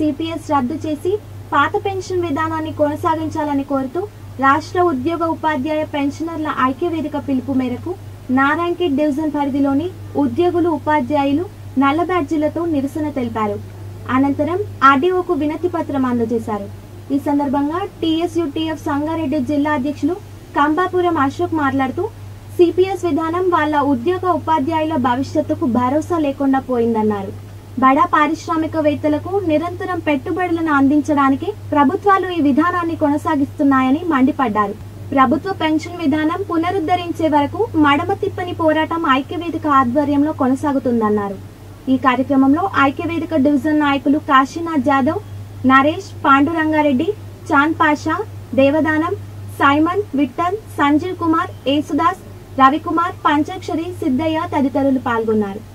CPS రద్దు చేసి పాత పెన్షన్ విధానాన్ని కొనసాగించాలని కోరుతూ రాష్ట్ర ఉద్యోగ ఉపాధ్యాయ పెన్షనర్ల ఐక్యవేదిక పిలుపు మేరకు నారాయణఖేడ్ డివిజన్ పరిధిలోని ఉద్యోగులు ఉపాధ్యాయులు నల్ల బ్యాడ్జీలతో నిరసన తెలిపారు అనంతరం ఆర్డీఓకు వినతి పత్రం అందజేశారు ఈ సందర్భంగా టీఎస్యుటిఎఫ్ సంగారెడ్డి జిల్లా అధ్యక్షులు కంబాపురం అశోక్ మాట్లాడుతూ సిపిఎస్ విధానం వాళ్ళ ఉద్యోగ ఉపాధ్యాయుల భవిష్యత్తుకు భరోసా లేకుండా పోయిందన్నారు బడా పారిశ్రామికవేత్తలకు నిరంతరం పెట్టుబడులను అందించడానికి ప్రభుత్వాలు ఈ విధానాన్ని కొనసాగిస్తున్నాయని మండిపడ్డారు ప్రభుత్వ పెన్షన్ విధానం పునరుద్ధరించే వరకు మడమ తిప్పని పోరాటం ఐక్యవేదిక ఆధ్వర్యంలో కొనసాగుతుందన్నారు ఈ కార్యక్రమంలో ఐక్యవేదిక డివిజన్ నాయకులు కాశీనాథ్ జాదవ్ నరేష్ పాండురంగారెడ్డి చాంద్ పాషా దేవదానం సైమన్ విఠల్ సంజీవ్ కుమార్ యేసుదాస్ రవికుమార్ పంచాక్షరి సిద్ధయ్య తదితరులు పాల్గొన్నారు